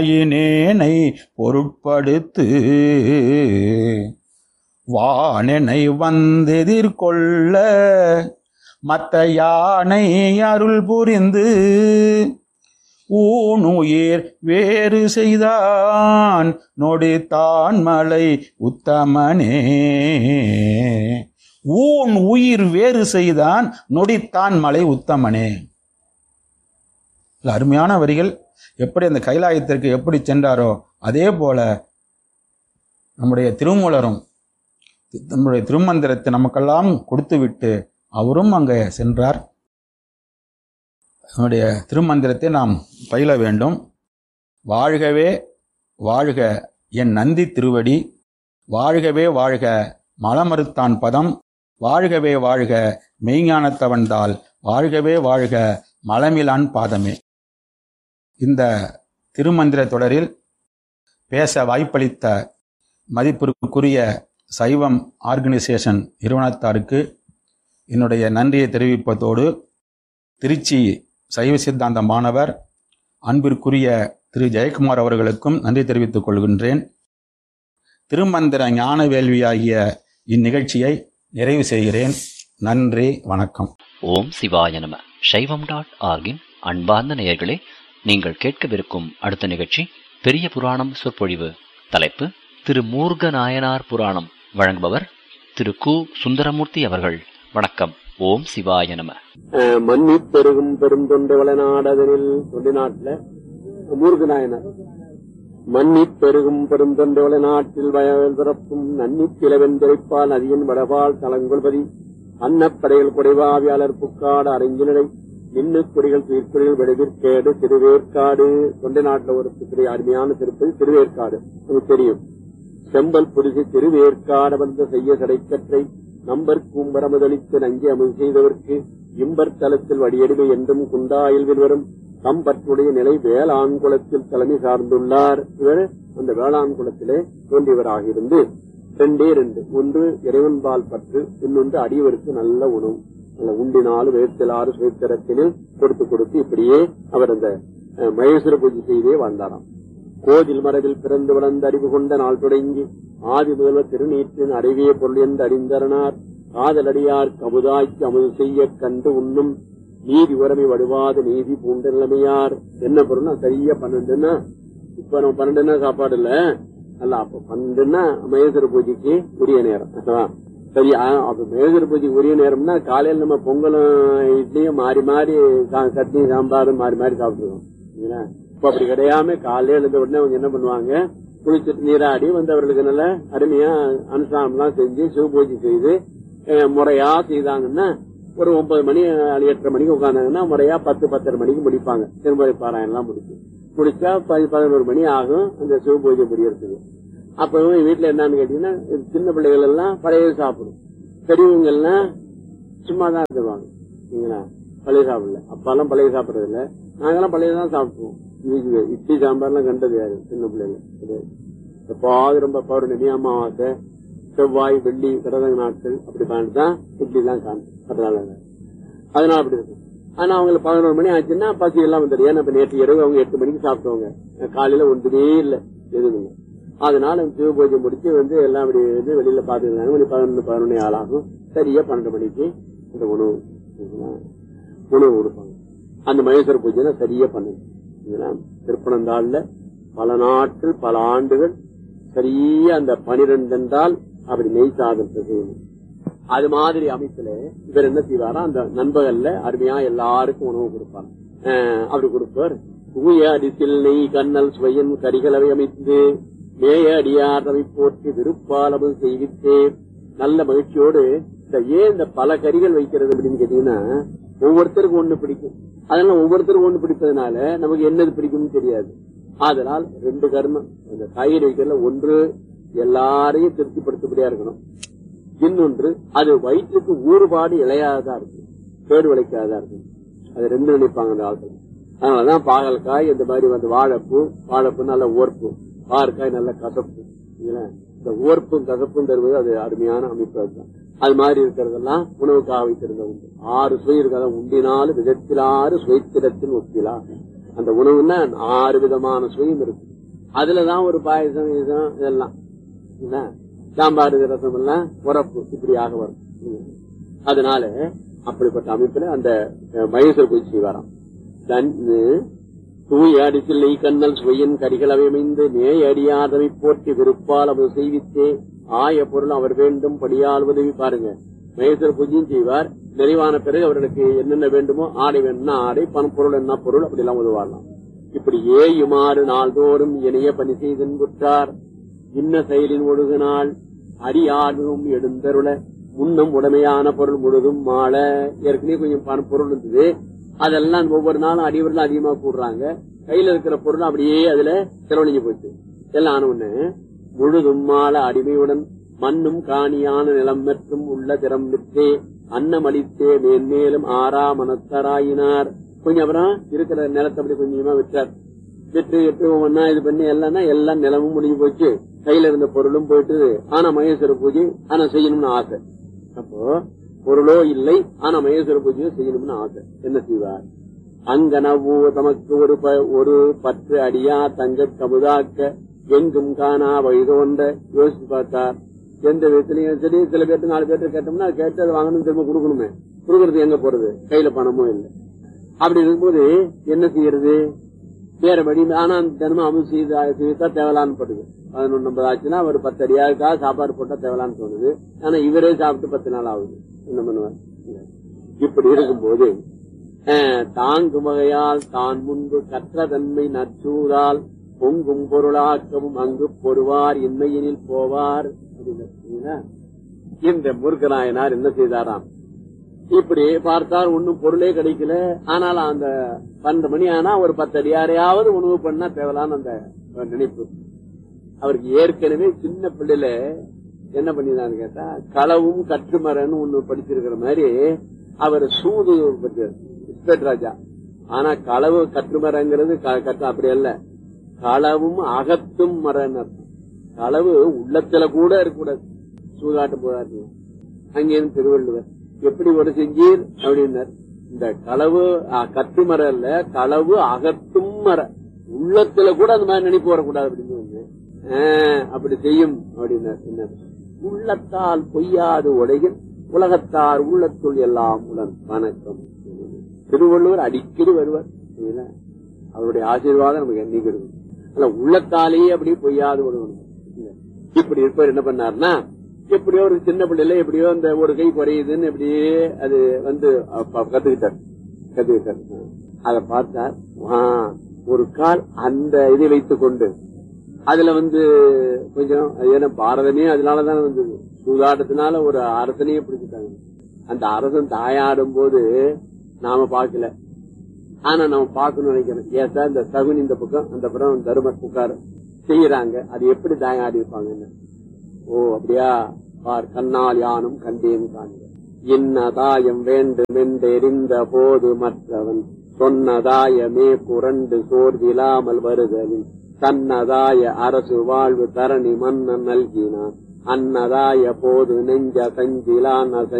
வாயினேனை பொருட்படுத்து வானெனை வந்தெதிர்கொள்ள மத்த யானை அருள் புரிந்து ஊனுயிர் வேறு செய்தான் நொடித்தான் மலை உத்தமனே ஊன் உயிர் வேறு செய்தான் நொடித்தான் மலை உத்தமனே இல்ல, அருமையான வரிகள் எப்படி அந்த கைலாயத்திற்கு எப்படி சென்றாரோ அதே போல நம்முடைய திருமூலரும் நம்முடைய திருமந்திரத்தை நமக்கெல்லாம் கொடுத்துவிட்டு அவரும் அங்கே சென்றார் நம்முடைய திருமந்திரத்தை நாம் பயில வேண்டும் வாழ்கவே வாழ்க என் நந்தி திருவடி வாழ்கவே வாழ்க மலமறுத்தான் பதம் வாழ்கவே வாழ்க மெய்ஞானத்தவன்தால் வாழ்கவே வாழ்க மலமிலான் பாதமே இந்த திருமந்திர தொடரில் பேச வாய்ப்பளித்த மதிப்பிற்குரிய சைவம் ஆர்கனைசேஷன் நிறுவனத்தாருக்கு என்னுடைய நன்றியை தெரிவிப்பதோடு திருச்சி சைவ சித்தாந்த மாணவர் அன்பிற்குரிய திரு ஜெயக்குமார் அவர்களுக்கும் நன்றி தெரிவித்துக் கொள்கின்றேன் திருமந்திர ஞான வேள்வியாகிய இந்நிகழ்ச்சியை நிறைவு செய்கிறேன் நன்றி வணக்கம் ஓம் சிவாய நம சைவம் டாட் ஆர்கின் அன்பார்ந்த நேயர்களே நீங்கள் கேட்கவிருக்கும் அடுத்த நிகழ்ச்சி பெரிய புராணம் சொற்பொழிவு தலைப்பு திரு மூர்க நாயனார் புராணம் வழங்குபவர் திரு கு சுந்தரமூர்த்தி அவர்கள் வணக்கம் ஓம் சிவாய நம மன்னி பெருகும் பெருந்தொண்டை வளநாடதனில் தொண்டை நாட்டுல மூர்க நாயனார் மன்னி பெருகும் பெருந்தொண்டை வளநாட்டில் வயல் பிறப்பும் நன்னி கிளவெந்திரைப்பால் அதியின் வடபால் தலங்கொள்பதி அன்னப்படைகள் குறைவாவியாளர் புக்காடு அரங்கினடை மின்னு குடிகள் துயிர்குடிகள் விடுவிற்கேடு திருவேற்காடு தொண்டை நாட்டுல ஒரு திரு அருமையான திருப்பதி திருவேற்காடு உங்களுக்கு தெரியும் செம்பல் புரிசு திருவேற்காடு வந்த செய்ய சடைக்கற்றை நம்பர் கூம்பரமுதளித்து நங்கி அமுது செய்தவர்க்கு இம்பர் தலத்தில் வடியடிமை என்றும் குண்டாயில் வரும் கம்பற்றுடைய நிலை வேளாண்குளத்தில் தலைமை சார்ந்துள்ளார் இவர் அந்த வேளாண்குளத்திலே தோன்றியவராக இருந்து ரெண்டே ரெண்டு ஒன்று இறைவன்பால் பற்று இன்னொன்று அடியவருக்கு நல்ல உணவு நல்ல உண்டினால் வேர்த்தலாறு சுயத்திரத்தினில் கொடுத்து கொடுத்து இப்படியே அவர் அந்த அஹ், மகேஸ்வர பூஜை செய்தே வாழ்ந்தாராம் கோதில் மரபில் பிறந்து வளர்ந்து அறிவு கொண்ட நாள் தொடங்கி ஆதி முதல்வர் திருநீற்றின் அறிவே பொருள் என்று அறிந்தரனார் காதலடியார் கமுதாய்க்கு அமுது செய்ய கண்டு உண்ணும் நீதி உரமை வடுவாத நீதி பூண்ட நிலைமையார் என்ன பொருள்னா சரியா பன்னெண்டுன்னா இப்ப நம்ம பன்னெண்டுன்னா சாப்பாடு இல்ல அல்ல அப்ப பன்னெண்டுன்னா மகேஸ்வர பூஜைக்கு உரிய நேரம் ஆ, சரி ஆ, அப்ப மகேஸ்வர பூஜைக்கு உரிய நேரம்னா காலையில நம்ம பொங்கலும் இட்லியும் மாறி மாறி சா- சட்னி சாம்பாரும் மாறி மாறி சாப்பிடுவோம் சரிங்களா? இப்ப அப்படி கிடையாம காலையில எழுந்த உடனே அவங்க என்ன பண்ணுவாங்க குளிச்சுட்டு நீராடி வந்தவர்களுக்கு நல்ல அருமையா அனுஷ்டானம் எல்லாம் செஞ்சு சிவபூஜை செய்து அஹ், முறையா செய்தாங்கன்னா ஒரு ஒன்பது மணி அஹ், எட்டரை மணிக்கு உட்கார்ந்தாங்கன்னா முறையா பத்து பத்தரை மணிக்கு முடிப்பாங்க திருமுறை பாராயணம் எல்லாம் முடிச்சு முடிச்சா பதி- பதினோரு மணி ஆகும் அந்த சிவபூஜை முடியறதுக்கு அப்ப இவங்க வீட்டுல என்னன்னு கேட்டீங்கன்னா இது சின்ன பிள்ளைகள் எல்லாம் பழைய சாப்பிடும் பெரியவங்க எல்லாம் சும்மா தான் இருந்துருவாங்க சரிங்களா பழைய சாப்பிடல அப்பெல்லாம் பழைய சாப்பிடறது இல்ல நாங்கெல்லாம் பழைய தான் சாப்பிடுவோம் இது இட்லி சாம்பார்லாம் கண்டது யாரு சின்ன பிள்ளைங்க கிடையாது. எப்பாவது ரொம்ப பௌர்ணமி அமாவாசை செவ்வாய் வெள்ளி கிரதங்க நாட்கள் அப்படி பார்த்து தான் இட்லி எல்லாம் காணும் அதனால அதனால அப்படி இருக்கும் ஆனா அவங்களுக்கு பதினோரு மணி ஆச்சுன்னா பசி எல்லாம் வந்துடும் ஏன்னா இப்ப நேற்று இரவு அவங்க எட்டு மணிக்கு சாப்பிட்டவங்க காலையில ஒன்றுமே இல்ல எதுவுமே அதனால சிவபூஜை முடிச்சு வந்து எல்லாம் அப்படி வந்து வெளியில பாத்துருந்தாங்க மணி பதினொன்று பதினொன்னே ஆளாகும் சரியா பன்னெண்டு மணிக்கு இந்த உணவு சரிங்களா? உணவு கொடுப்பாங்க அந்த மகேஸ்வர பூஜை சரியா பண்ணுங்க திருப்பனந்தாள்ல பல நாட்கள் பல ஆண்டுகள் சரியா அந்த பனிரெண்டு என்றால் அப்படி நெய் சாதத்தை செய்யணும் அது மாதிரி அமைப்புல இவர் என்ன செய்வாரா அந்த நண்பகல்ல அருமையா எல்லாருக்கும் உணவு கொடுப்பார் அஹ் அப்படி கொடுப்பார் தூய அரிசில் நெய் கண்ணல் சுவையன் கரிகளவை அமைத்து மேய அடியாரவை போற்றி விருப்பாளவு செய்வித்து நல்ல மகிழ்ச்சியோடு இந்த ஏன் இந்த பல கறிகள் வைக்கிறது அப்படின்னு கேட்டீங்கன்னா ஒவ்வொருத்தருக்கும் ஒண்ணு பிடிக்கும் அதனால ஒவ்வொருத்தருக்கும் ஒண்ணு பிடிப்பதனால நமக்கு என்னது பிடிக்கும்னு தெரியாது அதனால் ரெண்டு கர்மம் இந்த காய்கறி வைக்கிறதுல ஒன்று எல்லாரையும் திருப்திப்படுத்தபடியா இருக்கணும் இன்னொன்று அது வயிற்றுக்கு ஊறுபாடு இளையாததா இருக்கும் கேடு விளைக்காததா இருக்கும் அது ரெண்டு நினைப்பாங்க அந்த ஆட்கள் அதனாலதான் பாகல்காய் இந்த மாதிரி வந்து வாழைப்பூ வாழைப்பூ நல்ல ஓர்ப்பு பாற்காய் நல்ல கசப்பு இல்லைங்களா? இந்த ஓர்ப்பும் கசப்பும் தருவது அது அருமையான அமைப்பு அதுதான் அது மாதிரி இருக்கிறதெல்லாம் உணவுக்காக வைத்திருந்த உண்டு ஆறு சுவை இருக்கிறத உண்டினாலும் விதத்திலாறு சுவைத்திடத்தில் ஒப்பிலா அந்த உணவுன்னா ஆறு விதமான சுவையும் இருக்கு அதுலதான் ஒரு பாயசம் இதம் இதெல்லாம் என்ன? சாம்பார் ரசம் எல்லாம் உரப்பு இப்படியாக வரும் ம். அதனால அப்படிப்பட்ட அமைப்புல அந்த அஹ், மகேஸ்வர பூஜை செய்வாராம் தன் தூய் அடிசில்லை கண்ணல் சுவையின் கரிகளவை அமைந்து மேய் அடியாதவை போற்றி விருப்பால் அவர் செய்வித்தே ஆய பொருள் அவர் வேண்டும் படியால் உதவி பாருங்க மகேஸ்வர பூஜையும் செய்வார் நிறைவான பிறகு அவர்களுக்கு என்னென்ன வேண்டுமோ ஆடை வேணும்னா ஆடை பணம் பொருள் என்ன பொருள் அப்படி எல்லாம் உதவாடலாம் இப்படி ஏயுமாறு நாள்தோறும் இணைய பணி செய்தென்புற்றார் இன்ன செயலின் ஒழுகுநாள் அடியாடும் எழுந்தருள முன்னம் உடமையான பொருள் முழுதும் மாள ஏற்கனவே கொஞ்சம் பண பொருள் இருந்தது அதெல்லாம் ஒவ்வொரு நாளும் அடிவரில் அதிகமா கூடுறாங்க கையில இருக்கிற பொருள் அப்படியே அதுல செலவழிஞ்சு போச்சு எல்லாம் ஆன உடனே முழுதும் மாள அடிமையுடன் மண்ணும் காணியான நிலம் மற்றும் உள்ள திறம் விற்றே அன்னமளித்தே மேன்மேலும் ஆறா மனத்தராயினார் கொஞ்சம் அப்புறம் இருக்கிற நிலத்தை அப்படி கொஞ்சமா விற்றார் விற்று விட்டு ஒவ்வொன்னா இது பண்ணி எல்லாம்னா எல்லாம் நிலமும் முடிஞ்சு போச்சு கையில இருந்த பொருளும் போயிட்டு ஆனா மகேஸ்வர பூஜை ஆனா செய்யணும்னு ஆசை அப்போ பொருளோ இல்லை ஆனா மகேஸ்வர பூஜையோ செய்யணும்னு ஆசை என்ன செய்வார் அங்கனவோ தமக்கு ஒரு ப- ஒரு பற்று அடியா தங்க கமுதாக்க எங்கும் காணா வழிதோன்ற யோசிச்சு பார்த்தார் எந்த விதத்திலையும் சரி சில பேர்த்து நாலு பேர்த்து கேட்டோம்னா அது கேட்டு அதை வாங்கணும் திரும்ப கொடுக்கணுமே கொடுக்கறது எங்க போறது கையில பணமும் இல்லை அப்படி இருக்கும்போது என்ன செய்யறது வேற வழி ஆனா அந்த தினமும் அமல் செய்து செய்தா தேவலான்னு படுது பதினொன்று ஐம்பது ஆச்சுன்னா ஒரு பத்து அடியாருக்கா சாப்பாடு போட்டா தேவலான்னு தோணுது ஆனா இவரே சாப்பிட்டு பத்து நாள் ஆகுது என்ன பண்ணுவார் இப்படி இருக்கும்போது அஹ், தாங்கும் வகையால் தான் முன்பு கற்ற தன்மை நற்றூரால் பொங்கும் பொருளாக்கவும் அங்கு பொறுவார் இன்மையினில் போவார் அப்படின்னு சரிங்களா? இந்த முருகநாயனார் என்ன செய்தாராம் இப்படி பார்த்தால் ஒண்ணும் பொருளே கிடைக்கல ஆனாலும் அந்த பன்னெண்டு மணி ஆனா ஒரு பத்து அடியாரையாவது உணவு பண்ணா தேவலான்னு அந்த நினைப்பு அவருக்கு ஏற்கனவே சின்ன பிள்ளையில என்ன பண்ணினான்னு கேட்டா களவும் கற்றுமரன்னு ஒண்ணு படிச்சிருக்கிற மாதிரி அவர் சூது பற்றியார் இஸ்பெட் ராஜா ஆனா களவு கற்றுமரங்கிறது க- கற்று அப்படி அல்ல களவும் அகத்தும் மரன்னு அர்த்தம் களவு உள்ளத்துல கூட இருக்கக்கூடாது சூதாட்டு போதாட்டு அங்கேயும் திருவள்ளுவர் எப்படி ஒரு செஞ்சீர் அப்படின்னார் இந்த களவு அஹ், கட்டு மரம் இல்ல களவு அகத்தும் மர உள்ளத்துல கூட அந்த மாதிரி நினைப்பு வரக்கூடாது அப்படின்னு வந்து, "ஆஹ், அப்படி செய்யும் அப்படின்னார் என்ன உள்ளத்தால் பொய்யாது உலகில் உலகத்தார் உள்ளத்துள் எல்லாம் உடன் வணக்கம் திருவள்ளுவர் அடிக்கடி வருவார் சரிங்களா? அவருடைய ஆசீர்வாதம் நமக்கு என்னைக்கு இருக்கும் ஆனா உள்ளத்தாலேயே அப்படி பொய்யாது விடுவணும் இப்படி இருப்பார் என்ன பண்ணாருன்னா எப்படியோ ஒரு சின்ன பிள்ளைல எப்படியோ அந்த ஒரு கை குறையுதுன்னு எப்படியே அது வந்து அப்ப கத்துக்கிட்டார் கத்துக்கிட்டார் அதை பார்த்தார் ஆ, ஒரு கால் அந்த இதை வைத்துக் கொண்டு அதுல வந்து கொஞ்சம் அது ஏன்னா பாரதமே அதனாலதான் வந்தது சூதாட்டத்தினால ஒரு அரசனையே பிடிச்சிட்டாங்க அந்த அரசன் தாயாடும் போது நாம பார்க்கல ஆனா நம்ம பார்க்கணும்னு நினைக்கிறேன் ஏசா இந்த சகுனி இந்த பக்கம் அந்த பக்கம் தருமர் புகார் செய்யறாங்க அது எப்படி தாயாடி இருப்பாங்கன்னு ஓ அப்படியா பார் கண்ணால் யானும் கண்டேன் காண்க இன்னதாயம் வேண்டும் என்றெறிந்த போது மற்றவன் சொன்னதாயமே புரண்டு சோர்விலாமல் வருதலின் தன்னதாய அரசு வாழ்வு தரணி மன்னன் நல்கினான் அன்னதாய போது நெஞ்ச சஞ்சிலான